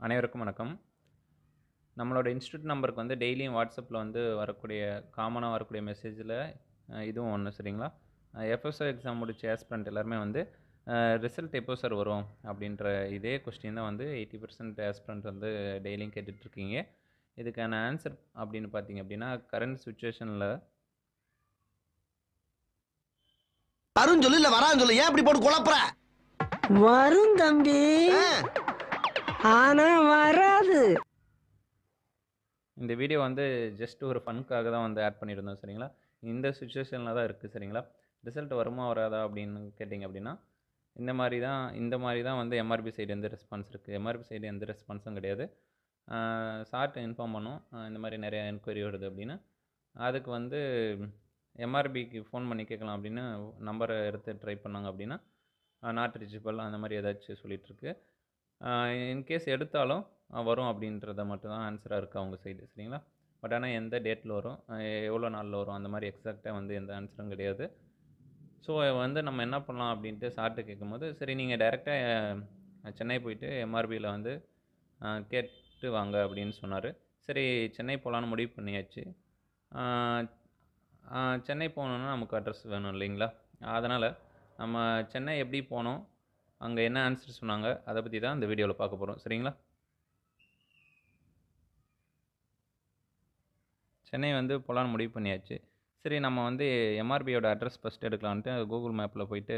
அனைவருக்கும் வணக்கம் நம்மளோட இன்ஸ்டியூட் நம்பருக்கு வந்து டெய்லியும் வாட்ஸ்அப்பில் வந்து வரக்கூடிய காமனாக வரக்கூடிய மெசேஜில் இதுவும் ஒன்று சரிங்களா எஃப்எஸ்ஓ எக்ஸாம் முடிச்ச ஆஸ்பிரண்ட் எல்லாருமே வந்து ரிசல்ட் எப்போ சார் வரும் அப்படின்ற இதே கொஸ்டின் தான் வந்து எயிட்டி பர்சன்ட் ஆஸ்பிரண்ட் வந்து டெய்லியும் கேட்டுட்ருக்கீங்க இதுக்கான ஆன்சர் அப்படின்னு பார்த்தீங்க அப்படின்னா கரண்ட் சுச்சுவேஷனில் வரும் சொல்லு இல்ல வரான்னு சொல்லு ஏன் இப்படி போட்டு குழப்புற வரும் தம்பி ஆ, ஆனா வராது இந்த வீடியோ வந்து ஜஸ்ட் ஒரு ஃபனுக்காக தான் வந்து ஆட் பண்ணியிருந்தோம் சரிங்களா இந்த சுச்சுவேஷனில் தான் இருக்குது சரிங்களா ரிசல்ட் வருமா வராதா அப்படின்னு கேட்டிங்க அப்படின்னா இந்த மாதிரி தான் இந்த மாதிரி தான் வந்து எம்ஆர்பி சைடு எந்த ரெஸ்பான்ஸ் இருக்குது எம்ஆர்பி சைடு எந்த ரெஸ்பான்ஸும் கிடையாது சார்ட்டு இன்ஃபார்ம் பண்ணோம் ஆஹ் இந்த மாதிரி நிறைய என்கொயரி வருது அப்படின்னு அதுக்கு வந்து எம்ஆர்பிக்கு ஃபோன் பண்ணி கேட்கலாம் அப்படின்னு நம்பரை எடுத்து ட்ரை பண்ணாங்க அப்படின்னா நாட் ரிச்சபிள் அந்த மாதிரி ஏதாச்சும் சொல்லிகிட்ருக்கு இன்கேஸ் எடுத்தாலும் அஹ் வரும் அப்படின்றத மட்டும் தான் ஆன்சராக இருக்குது அவங்க சைடு சரிங்களா பட் ஆனால் எந்த டேட்டில் வரும் அஹ் எவ்வளோ நாளில் வரும் அந்த மாதிரி எக்ஸாக்டாக வந்து எந்த ஆன்சரும் கிடையாது ஸோ வந்து நம்ம என்ன பண்ணலாம் அப்படின்ட்டு சார்ட்டு கேட்கும்போது சரி நீங்கள் டைரெக்டாக சென்னை போயிட்டு எம்ஆர்பியில் வந்து அஹ் கேட்டு வாங்க அப்படின்னு சொன்னார் சரி சென்னை போகலான்னு முடிவு பண்ணியாச்சு அஹ் அஹ் சென்னை போகணுன்னா நமக்கு அட்ரஸ் வேணும் இல்லைங்களா அதனால் நம்ம சென்னை எப்படி போனோம் அங்கே என்ன ஆன்சர் சொன்னாங்க அதை பற்றி தான் இந்த வீடியோவில் பார்க்க போகிறோம் சரிங்களா சென்னை வந்து போகலான்னு முடிவு பண்ணியாச்சு சரி நம்ம வந்து எம்ஆர்பியோட அட்ரஸ் ஃபஸ்ட் எடுக்கலான்ட்டு கூகுள் மேப்பில் போயிட்டு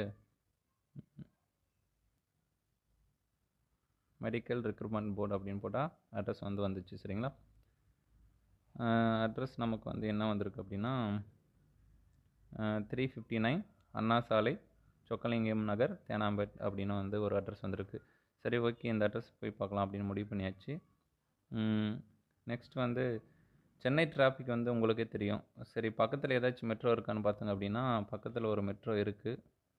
மெடிக்கல் ரெக்ரூட்மெண்ட் போர்டு அப்படின்னு போட்டால் அட்ரஸ் வந்து வந்துச்சு சரிங்களா அட்ரஸ் நமக்கு வந்து என்ன வந்திருக்கு அப்படின்னா த்ரீ ஃபிஃப்டி நைன் அண்ணா சாலை சொக்கலிங்கம் நகர் தேனாம்பேட் அப்படின்னு வந்து ஒரு அட்ரஸ் வந்திருக்கு சரி ஓகே இந்த அட்ரஸ் போய் பார்க்கலாம் அப்படின்னு முடிவு பண்ணியாச்சு நெக்ஸ்ட் வந்து சென்னை டிராஃபிக் வந்து உங்களுக்கே தெரியும் சரி பக்கத்தில் ஏதாச்சும் மெட்ரோ இருக்கான்னு பார்த்தோங்க அப்படின்னா பக்கத்தில் ஒரு மெட்ரோ இருக்குது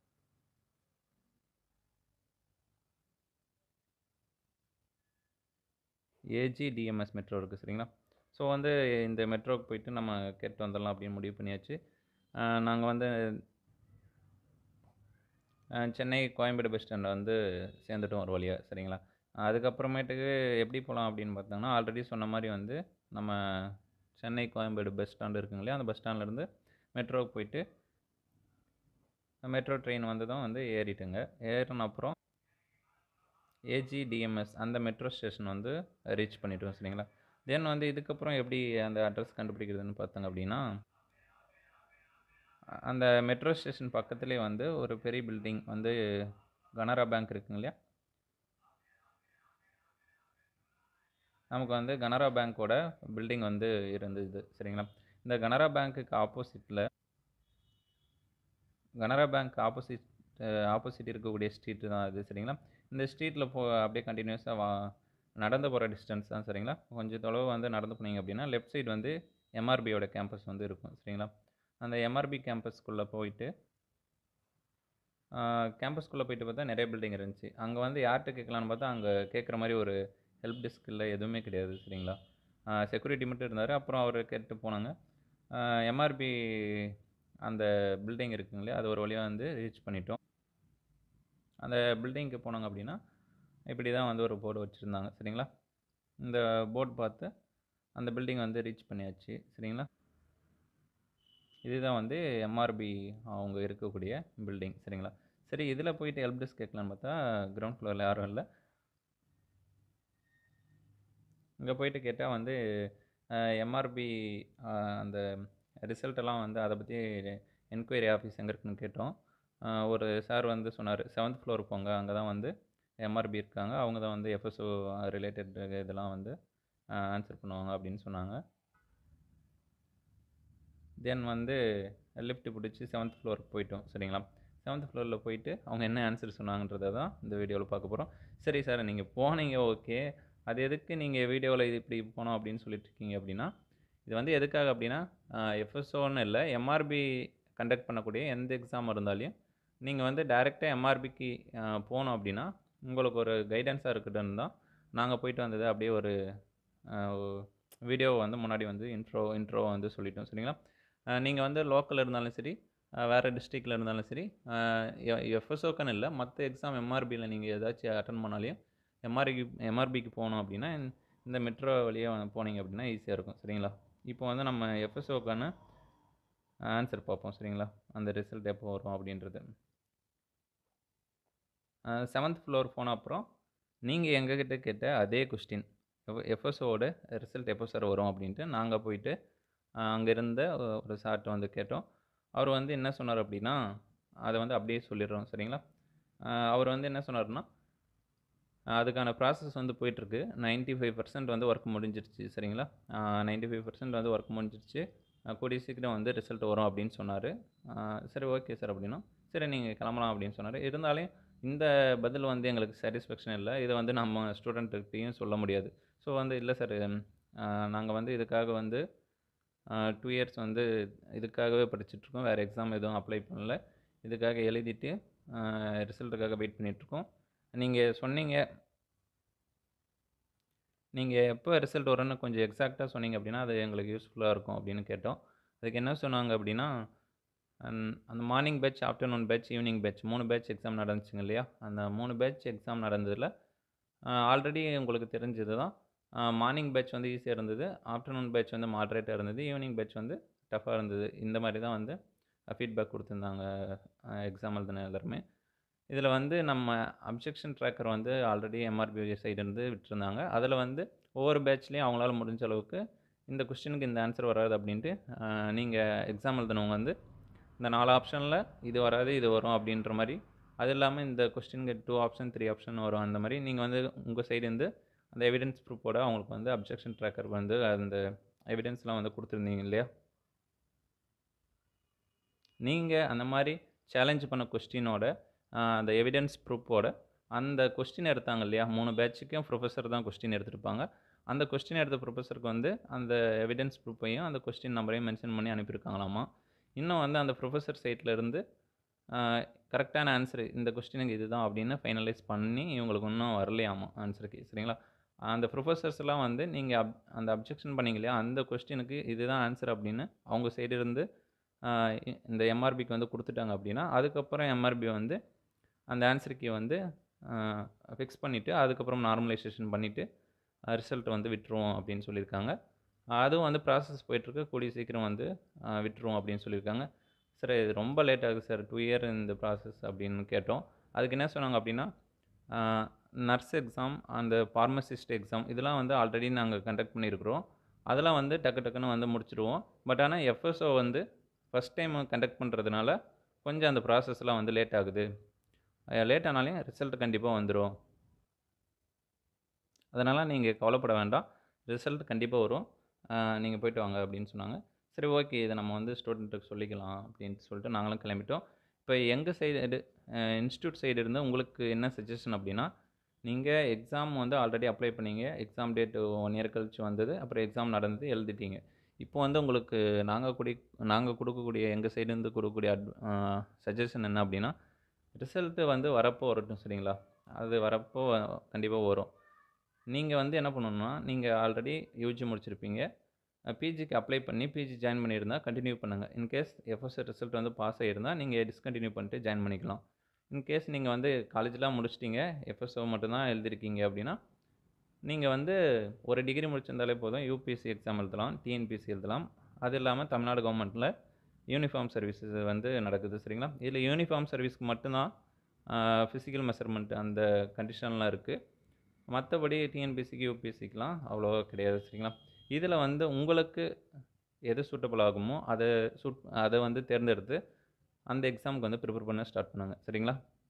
ஏஜிடிஎம்எஸ் மெட்ரோ இருக்குது சரிங்களா ஸோ வந்து இந்த மெட்ரோக்கு போயிட்டு நம்ம கேட்டு வந்துடலாம் அப்படின்னு முடிவு பண்ணியாச்சு நாங்கள் வந்து அஹ் சென்னை கோயம்பேடு பஸ் ஸ்டாண்டில் வந்து சேர்ந்துட்டோம் ஒரு வழியாக சரிங்களா அதுக்கப்புறமேட்டுக்கு எப்படி போகலாம் அப்படின்னு பார்த்தோங்கன்னா ஆல்ரெடி சொன்ன மாதிரி வந்து நம்ம சென்னை கோயம்பேடு பஸ் ஸ்டாண்டு இருக்குங்க இல்லையா அந்த பஸ் ஸ்டாண்ட்லேருந்து மெட்ரோவுக்கு போயிட்டு மெட்ரோ ட்ரெயின் வந்ததும் வந்து ஏறிட்டுங்க ஏறின அப்புறம் ஏஜிடிஎம்எஸ் அந்த மெட்ரோ ஸ்டேஷன் வந்து ரீச் பண்ணிட்டோம் சரிங்களா தென் வந்து இதுக்கப்புறம் எப்படி அந்த அட்ரஸ் கண்டுபிடிக்கிறதுன்னு பார்த்தாங்க அப்படின்னா அந்த மெட்ரோ ஸ்டேஷன் பக்கத்துலேயே வந்து ஒரு பெரிய பில்டிங் வந்து கனரா பேங்க் இருக்குங்க இல்லையா நமக்கு வந்து கனரா பேங்க்கோட பில்டிங் வந்து இருந்தது சரிங்களா இந்த கனரா பேங்க்குக்கு ஆப்போசிட்டில் கனரா பேங்க் ஆப்போசிட் ஆப்போசிட் இருக்கக்கூடிய ஸ்ட்ரீட்டு தான் அது சரிங்களா இந்த ஸ்ட்ரீட்டில் போ அப்படியே கண்டினியூஸாக வா நடந்து போகிற டிஸ்டன்ஸ் தான் சரிங்களா கொஞ்சம் தொலைவு வந்து நடந்து போனீங்க அப்படின்னா லெஃப்ட் சைடு வந்து எம்ஆர்பியோட கேம்பஸ் வந்து இருக்கும் சரிங்களா அந்த எம்ஆர்பி கேம்பஸ்க்குள்ளே போயிட்டு கேம்பஸ்க்குள்ளே போயிட்டு பார்த்தா நிறைய பில்டிங் இருந்துச்சு அங்கே வந்து யார்கிட்ட கேட்கலான்னு பார்த்தா அங்கே கேட்குற மாதிரி ஒரு ஹெல்ப் டெஸ்க் இல்லை எதுவுமே கிடையாது சரிங்களா செக்யூரிட்டி மட்டும் இருந்தார் அப்புறம் அவர் கேட்டு போனாங்க எம்ஆர்பி அந்த பில்டிங் இருக்குங்களே அது ஒரு வழியாக வந்து ரீச் பண்ணிட்டோம் அந்த பில்டிங்க்கு போனாங்க அப்படின்னா இப்படி தான் வந்து ஒரு போர்டு வச்சுருந்தாங்க சரிங்களா இந்த போர்டு பார்த்து அந்த பில்டிங் வந்து ரீச் பண்ணியாச்சு சரிங்களா இதுதான் வந்து எம்ஆர்பி அவங்க இருக்கக்கூடிய பில்டிங் சரிங்களா சரி இதில் போயிட்டு ஹெல்ப் டெஸ்க் கேட்கலான்னு பார்த்தா கிரவுண்ட் ஃப்ளோரில் யாரும் இல்லை இங்கே போயிட்டு கேட்டால் வந்து எம்ஆர்பி அந்த ரிசல்ட் எல்லாம் வந்து அதை பற்றி என்கொயரி ஆஃபீஸ் எங்கே இருக்குன்னு கேட்டோம் ஆஹ் ஒரு சார் வந்து சொன்னார் செவன்த் ஃப்ளோர் போங்க அங்கே தான் வந்து எம்ஆர்பி இருக்காங்க அவங்க தான் வந்து எஃப்எஸ்ஓ ரிலேட்டட் இதெல்லாம் வந்து ஆன்சர் பண்ணுவாங்க அப்படின்னு சொன்னாங்க தென் வந்து லிஃப்ட் பிடிச்சி செவன்த் ஃப்ளோருக்கு போயிட்டோம் சரிங்களா செவன்த் ஃப்ளோரில் போயிட்டு அவங்க என்ன ஆன்சர் சொன்னாங்கன்றதை தான் இந்த வீடியோவில் பார்க்க போகிறோம் சரி சார் நீங்கள் போனீங்க ஓகே அது எதுக்கு நீங்கள் வீடியோவில் இது இப்படி போனோம் அப்படின்னு சொல்லிட்டு இருக்கீங்க அப்படின்னா இது வந்து எதுக்காக அப்படின்னா எஃப்எஸ்ஓன்னு இல்லை எம்ஆர்பி கண்டக்ட் பண்ணக்கூடிய எந்த எக்ஸாம் இருந்தாலையும் நீங்கள் வந்து டைரெக்டாக எம்ஆர்பிக்கு போனோம் அப்படின்னா உங்களுக்கு ஒரு கைடன்ஸாக இருக்கட்டும் தான் நாங்கள் போயிட்டு வந்தது அப்படியே ஒரு வீடியோ வந்து முன்னாடி வந்து இன்ட்ரோ இன்ட்ரோ வந்து சொல்லிட்டோம் சரிங்களா நீங்கள் வந்து லோக்கல் இருந்தாலும் சரி வேறு டிஸ்ட்ரிக்டில் இருந்தாலும் சரி எஃப்எஸ்ஓக்குன்னு இல்லை மற்ற எக்ஸாம் எம்ஆர்பியில் நீங்கள் ஏதாச்சும் அட்டன் பண்ணாலையும் எம்ஆர்பி எம்ஆர்பிக்கு போகணும் அப்படின்னா இந்த- இந்த மெட்ரோ வழியாக போனீங்க அப்படின்னா ஈஸியாக இருக்கும் சரிங்களா இப்போ வந்து நம்ம எஃப்எஸ்ஓக்கான ஆன்சர் பார்ப்போம் சரிங்களா அந்த ரிசல்ட் எப்போ வரும் அப்படின்றது செவன்த் ஃப்ளோர் போன அப்புறம் நீங்கள் எங்ககிட்ட கேட்ட அதே கொஸ்டின் எஃப்எஸ்ஓட ரிசல்ட் எப்போ சார் வரும் அப்படின்ட்டு நாங்கள் போயிட்டு அங்கே இருந்த ஒ- ஒரு சார்ட்ட வந்து கேட்டோம் அவர் வந்து என்ன சொன்னார் அப்படின்னா அதை வந்து அப்படியே சொல்லிடுறோம் சரிங்களா அஹ் அவர் வந்து என்ன சொன்னார்னா அஹ் அதுக்கான ப்ராசஸ் வந்து போயிட்டுருக்கு நைன்ட்டி ஃபைவ் பர்சன்ட் வந்து ஒர்க் முடிஞ்சிருச்சு சரிங்களா நைன்ட்டி ஃபைவ் பர்சன்ட் வந்து ஒர்க் முடிஞ்சிருச்சு அஹ் கூடிய சீக்கிரம் வந்து ரிசல்ட் வரும் அப்படின்னு சொன்னார் சரி ஓகே சார் அப்படின்னா சரி நீங்கள் கிளம்பலாம் அப்படின்னு சொன்னார் இருந்தாலும் இந்த பதில் வந்து எங்களுக்கு சாட்டிஸ்ஃபேக்ஷன் இல்லை இதை வந்து நம்ம ஸ்டூடெண்ட்டுக்கிட்டையும் சொல்ல முடியாது ஸோ வந்து இல்லை சார் நாங்கள் வந்து இதுக்காக வந்து டூ இயர்ஸ் வந்து இதுக்காகவே படிச்சுட்ருக்கோம் வேறு எக்ஸாம் எதுவும் அப்ளை பண்ணல இதுக்காக எழுதிட்டு ரிசல்ட்டுக்காக வெயிட் பண்ணிகிட்ருக்கோம் நீங்கள் சொன்னீங்க நீங்கள் எப்போ ரிசல்ட் வரும்னு கொஞ்சம் எக்ஸாக்டாக சொன்னீங்க அப்படின்னா அது எங்களுக்கு யூஸ்ஃபுல்லாக இருக்கும் அப்படின்னு கேட்டோம் அதுக்கு என்ன சொன்னாங்க அப்படின்னா அந்- அந்த morning batch afternoon batch evening batch மூணு பேட்ச் எக்ஸாம் நடந்துச்சுங்க இல்லையா அந்த மூணு பேட்ச் எக்ஸாம் நடந்ததில் ஆல்ரெடி உங்களுக்கு தெரிஞ்சது தான் மார்னிங் பேட்ச் வந்து ஈஸியாக இருந்தது ஆஃப்டர்நூன் பேட்ச் வந்து மாட்ரேட்டாக இருந்தது ஈவினிங் பேட்ச் வந்து டஃப்பாக இருந்தது இந்த மாதிரி தான் வந்து ஃபீட்பேக் கொடுத்துருந்தாங்க எக்ஸாம் எழுதின எல்லாருமே இதில் வந்து நம்ம அப்ஜெக்ஷன் ட்ராக்கர் வந்து ஆல்ரெடி எம்ஆர்பி சைடு இருந்து விட்டுருந்தாங்க அதில் வந்து ஒவ்வொரு பேட்ச்லேயும் அவங்களால முடிஞ்ச அளவுக்கு இந்த கொஸ்டினுக்கு இந்த ஆன்சர் வராது அப்படின்ட்டு நீங்கள் எக்ஸாம் எழுதினவங்க வந்து இந்த நாலு ஆப்ஷனில் இது வராது இது வரும் அப்படின்ற மாதிரி அது இல்லாமல் இந்த கொஸ்டினுக்கு டூ ஆப்ஷன் த்ரீ ஆப்ஷன் வரும் அந்த மாதிரி நீங்கள் வந்து உங்கள் சைடுலேருந்து அந்த எவிடன்ஸ் ப்ரூஃபோட அவங்களுக்கு வந்து அப்ஜெக்ஷன் ட்ராக்கர் வந்து அந்த எவிடன்ஸ்லாம் வந்து கொடுத்துருந்தீங்க இல்லையா நீங்கள் அந்த மாதிரி சேலஞ்ச் பண்ண கொஸ்டினோட அந்த எவிடன்ஸ் ப்ரூஃபோட அந்த கொஸ்டின் எடுத்தாங்க இல்லையா மூணு பேட்சுக்கும் ப்ரொஃபஸர் தான் கொஸ்டின் எடுத்திருப்பாங்க அந்த கொஸ்டின் எடுத்த ப்ரொஃபஸருக்கு வந்து அந்த எவிடன்ஸ் ப்ரூஃபையும் அந்த கொஸ்டின் நம்பரையும் மென்ஷன் பண்ணி அனுப்பியிருக்காங்களாமா இன்னும் வந்து அந்த ப்ரொஃபஸர் சைட்டில் இருந்து கரெக்டான ஆன்சர் இந்த கொஸ்டினுக்கு இதுதான் அப்படின்னு ஃபைனலைஸ் பண்ணி இவங்களுக்கு இன்னும் வரலையாமா ஆன்சருக்கு சரிங்களா அந்த ப்ரொஃபஸர்ஸ்லாம் வந்து நீங்கள் அப் அந்த அப்ஜெக்ஷன் பண்ணீங்க இல்லையா அந்த கொஸ்டினுக்கு இதுதான் ஆன்சர் அப்படின்னு அவங்க சைடு இருந்து ஆஹ் இ- இந்த எம்ஆர்பிக்கு வந்து கொடுத்துட்டாங்க அப்படின்னா அதுக்கப்புறம் எம்ஆர்பி வந்து அந்த ஆன்சருக்கு வந்து ஃபிக்ஸ் பண்ணிவிட்டு அதுக்கப்புறம் நார்மலைசேஷன் பண்ணிவிட்டு ரிசல்ட் வந்து விட்டுருவோம் அப்படின்னு சொல்லியிருக்காங்க அதுவும் வந்து ப்ராசஸ் போயிட்டுருக்கு கூடிய சீக்கிரம் வந்து ஆஹ் விட்டுருவோம் அப்படின்னு சொல்லியிருக்காங்க சார் இது ரொம்ப லேட் ஆகுது சார் டூ இயர் இந்த ப்ராசஸ் அப்படின்னு கேட்டோம் அதுக்கு என்ன சொன்னாங்க அப்படின்னா நர்ஸ் எக்ஸாம் அந்த ஃபார்மசிஸ்ட் எக்ஸாம் இதெல்லாம் வந்து ஆல்ரெடி நாங்கள் கண்டக்ட் பண்ணியிருக்கிறோம் அதெல்லாம் வந்து டக்கு டக்குன்னு வந்து முடிச்சிடுவோம் பட் ஆனால் எஃப்எஸ்ஓ வந்து ஃபஸ்ட் டைம் கண்டக்ட் பண்ணுறதுனால கொஞ்சம் அந்த ப்ராசஸ்லாம் வந்து லேட் ஆகுது லேட் ஆனாலும் ரிசல்ட் கண்டிப்பாக வந்துடும் அதனால் நீங்கள் கவலைப்பட வேண்டாம் ரிசல்ட் கண்டிப்பாக வரும் நீங்கள் போயிட்டு வாங்க அப்படின்னு சொன்னாங்க சரி ஓகே இதை நம்ம வந்து ஸ்டூடெண்ட்டுக்கு சொல்லிக்கலாம் அப்படின்ட்டு சொல்லிட்டு நாங்களும் கிளம்பிட்டோம் இப்போ எங்கள் சைடு இன்ஸ்டியூட் சைடு இருந்து உங்களுக்கு என்ன சஜஷன் அப்படின்னா நீங்கள் எக்ஸாம் வந்து ஆல்ரெடி அப்ளை பண்ணீங்க எக்ஸாம் டேட் ஒன் இயர் கழிச்சு வந்தது அப்புறம் எக்ஸாம் நடந்து எழுதிட்டீங்க இப்போ வந்து உங்களுக்கு நாங்கள் குடி நாங்கள் கொடுக்கக்கூடிய எங்கள் சைடுலேருந்து கொடுக்கக்கூடிய அட் சஜஷன் என்ன அப்படின்னா ரிசல்ட்டு வந்து வரப்போ வரட்டும் சரிங்களா அது வரப்போ கண்டிப்பாக வரும் நீங்கள் வந்து என்ன பண்ணணும்னா நீங்கள் ஆல்ரெடி யூஜி முடிச்சிருப்பீங்க பிஜிக்கு அப்ளை பண்ணி பிஜி ஜாயின் பண்ணியிருந்தால் கண்டினியூ பண்ணுங்கள் இன்கேஸ் எஃப்எஸ் ரிசல்ட் வந்து பாஸ் ஆகிருந்தால் நீங்கள் டிஸ்கண்டினியூ பண்ணிட்டு ஜாயின் பண்ணிக்கலாம் இன்கேஸ் நீங்கள் வந்து காலேஜ்லாம் முடிச்சிட்டீங்க எஃப்எஸ்ஓ மட்டும்தான் எழுதிருக்கீங்க அப்படின்னா நீங்கள் வந்து ஒரு டிகிரி முடிச்சிருந்தாலே போதும் யூபிஎஸ்சி எக்ஸாம் எழுதலாம் டிஎன்பிஎஸ்சி எழுதலாம் அது இல்லாமல் தமிழ்நாடு கவர்மெண்ட்டில் யூனிஃபார்ம் சர்வீசஸ் வந்து நடக்குது சரிங்களா இதில் யூனிஃபார்ம் சர்வீஸ்க்கு மட்டும்தான் ஃபிசிக்கல் மெஷர்மெண்ட் அந்த கண்டிஷன்லாம் இருக்குது மற்றபடி டிஎன்பிஎஸ்சிக்கு யூபிஎஸ்சிக்கெலாம் அவ்வளோவா கிடையாது சரிங்களா இதில் வந்து உங்களுக்கு எது சூட்டபிள் ஆகுமோ அதை சூட் அதை வந்து தேர்ந்தெடுத்து அந்த எக்ஸாமுக்கு வந்து ப்ரிப்பேர் பண்ண ஸ்டார்ட் பண்ணுங்கள் சரிங்களா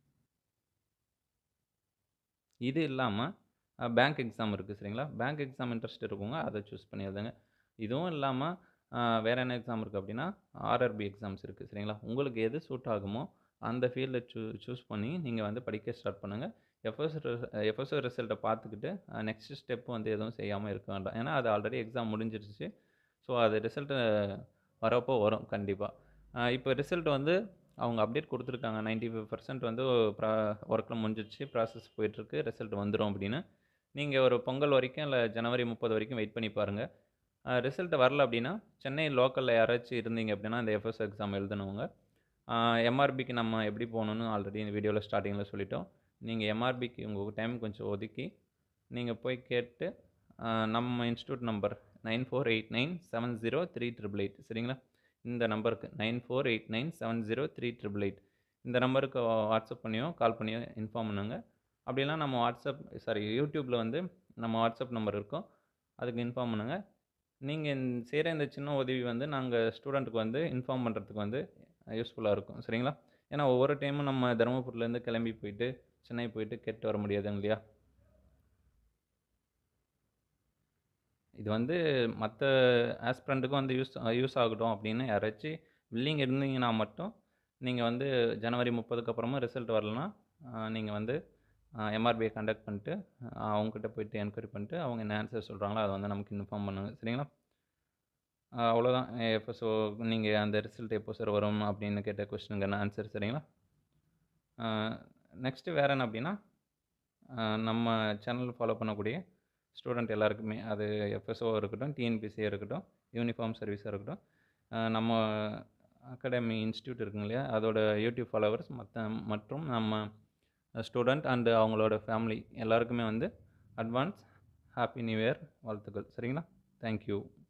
இது இல்லாமல் பேங்க் எக்ஸாம் இருக்குது சரிங்களா பேங்க் எக்ஸாம் இன்ட்ரெஸ்ட் இருக்கவங்க அதை சூஸ் பண்ணி எழுதுங்க இதுவும் இல்லாமல் வேறு என்ன எக்ஸாம் இருக்குது அப்படின்னா ஆர்ஆர்பி எக்ஸாம்ஸ் இருக்குது சரிங்களா உங்களுக்கு எது சூட் ஆகுமோ அந்த ஃபீல்டில் சூ சூஸ் பண்ணி நீங்கள் வந்து படிக்க ஸ்டார்ட் பண்ணுங்கள் எஃப்எஸ் எஃப்எஸ்ஓ ரிசல்ட்டை பார்த்துக்கிட்டு நெக்ஸ்ட் ஸ்டெப் வந்து எதுவும் செய்யாமல் இருக்க வேண்டாம் ஏன்னா அது ஆல்ரெடி எக்ஸாம் முடிஞ்சிருச்சு ஸோ அது ரிசல்ட்டு வரப்போ வரும் கண்டிப்பாக இப்போ ரிசல்ட் வந்து அவங்க அப்டேட் கொடுத்துருக்காங்க நைன்ட்டி ஃபைவ் பர்சன்ட் வந்து ப்ரா ஒர்க்கில் முடிஞ்சிருச்சு ப்ராசஸ் போயிட்டுருக்கு ரிசல்ட் வந்துடும் அப்படின்னு நீங்கள் ஒரு பொங்கல் வரைக்கும் இல்லை ஜனவரி முப்பது வரைக்கும் வெயிட் பண்ணி பாருங்கள் ரிசல்ட் வரல அப்படின்னா சென்னை லோக்கலில் யாராச்சும் இருந்தீங்க அப்படின்னா இந்த எஃப்எஸ் எக்ஸாம் எழுதுனவங்க எம்ஆர்பிக்கு நம்ம எப்படி போகணுன்னு ஆல்ரெடி இந்த வீடியோவில் ஸ்டார்டிங்கில் சொல்லிட்டோம் நீங்கள் எம்ஆர்பிக்கு உங்கள் டைம் கொஞ்சம் ஒதுக்கி நீங்கள் போய் கேட்டு ஆ, நம்ம institute number nine four eight nine seven zero three triple eight சரிங்களா இந்த நம்பருக்கு nine four eight nine seven zero three triple eight இந்த நம்பருக்கு வாட்ஸ்அப் பண்ணியோ கால் பண்ணியோ இன்ஃபார்ம் பண்ணுங்க அப்படிலாம் நம்ம வாட்ஸ்அப் சாரி யூடியூப்பில் வந்து நம்ம வாட்ஸ்அப் நம்பர் இருக்கும் அதுக்கு இன்ஃபார்ம் பண்ணுங்கள் நீங்கள் செய்கிற இந்த சின்ன உதவி வந்து நாங்கள் ஸ்டூடெண்ட்டுக்கு வந்து இன்ஃபார்ம் பண்ணுறதுக்கு வந்து யூஸ்ஃபுல்லாக இருக்கும் சரிங்களா ஏன்னா ஒவ்வொரு டைமும் நம்ம தருமபுரிலேருந்து கிளம்பி போயிட்டு சென்னை போயிட்டு கேட்டு வர முடியாதுங்க இல்லையா இது வந்து மற்ற ஆஸ்பிரண்ட்டுக்கும் வந்து யூஸ் யூஸ் ஆகட்டும் அப்படின்னு யாராச்சும் வில்லிங் இருந்தீங்கன்னா மட்டும் நீங்கள் வந்து ஜனவரி முப்பதுக்கு அப்புறமா ரிசல்ட் வரலன்னா நீங்கள் வந்து எம்ஆர்பியை கண்டக்ட் பண்ணிட்டு ஆஹ் அவங்ககிட்ட போயிட்டு என்கொயரி பண்ணிட்டு அவங்க என்ன ஆன்சர் சொல்கிறாங்களோ அதை வந்து நமக்கு இன்ஃபார்ம் பண்ணுங்க சரிங்களா ஆஹ் அவ்வளோதான் எப்போ ஸோ நீங்கள் அந்த ரிசல்ட் எப்போ சார் வரும் அப்படின்னு கேட்ட கொஸ்டினுக்கான ஆன்சர் சரிங்களா நெக்ஸ்ட்டு வேறு என்ன அப்படின்னா ஆஹ் நம்ம சேனல் ஃபாலோ பண்ணக்கூடிய ஸ்டூடெண்ட் எல்லாருக்குமே அது எஃப்எஸ்ஓ இருக்கட்டும் டிஎன்பிசியாக இருக்கட்டும் யூனிஃபார்ம் சர்வீஸாக இருக்கட்டும் ஆஹ் நம்ம அகாடமி இன்ஸ்டியூட் இருக்குங்க இல்லையா அதோட யூடியூப் ஃபாலோவர்ஸ் மற்ற மற்றும் நம்ம ஸ்டூடெண்ட் அண்டு அவங்களோட ஃபேமிலி எல்லாருக்குமே வந்து அட்வான்ஸ் ஹாப்பி நியூ இயர் வாழ்த்துக்கள் சரிங்களா தேங்க்யூ